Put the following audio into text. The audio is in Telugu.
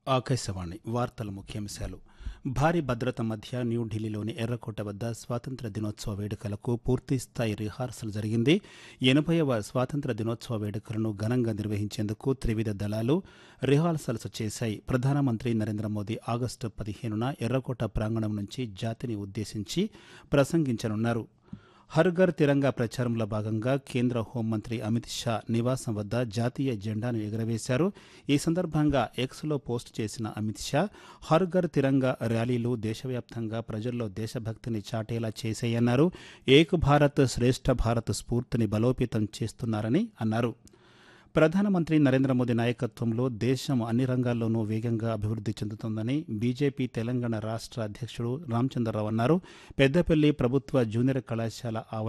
ఆకాశవాణి వార్తల ముఖ్యాంశాలు భారీ భద్రత మధ్య న్యూఢిల్లీలోని ఎర్రకోట వద్ద స్వాతంత్ర దినోత్సవ వేడుకలకు పూర్తిస్థాయి రిహార్సల్ జరిగింది ఎనభైవ స్వాతంత్ర దినోత్సవ వేడుకలను ఘనంగా నిర్వహించేందుకు త్రివిధ దళాలు రిహార్సల్స్ చేశాయి ప్రధానమంత్రి నరేంద్ర మోదీ ఆగస్టు పదిహేనున ఎర్రకోట ప్రాంగణం నుంచి జాతిని ఉద్దేశించి ప్రసంగించనున్నారు హర్ ఘర్ తిరంగా ప్రచారంలో భాగంగా కేంద్ర హోంమంత్రి అమిత్ షా నివాసం వద్ద జాతీయ జెండాను ఎగురవేశారు ఈ సందర్భంగా ఎక్స్లో పోస్ట్ చేసిన అమిత్ షా హర్ ఘర్ తిరంగా ర్యాలీలు దేశవ్యాప్తంగా ప్రజల్లో దేశభక్తిని చాటేలా చేశాయన్నారు ఏక్ భారత్ శ్రేష్ఠ భారత్ స్ఫూర్తిని బలోపేతం చేస్తున్నారని అన్నారు ప్రధానమంత్రి నరేంద్ర మోదీ నాయకత్వంలో దేశం అన్ని రంగాల్లోనూ వేగంగా అభివృద్ధి చెందుతోందని బీజేపీ తెలంగాణ రాష్ట్ర అధ్యక్షుడు రామచంద్రరావు అన్నారు పెద్దపల్లి ప్రభుత్వ జూనియర్ కళాశాల ఆవరణ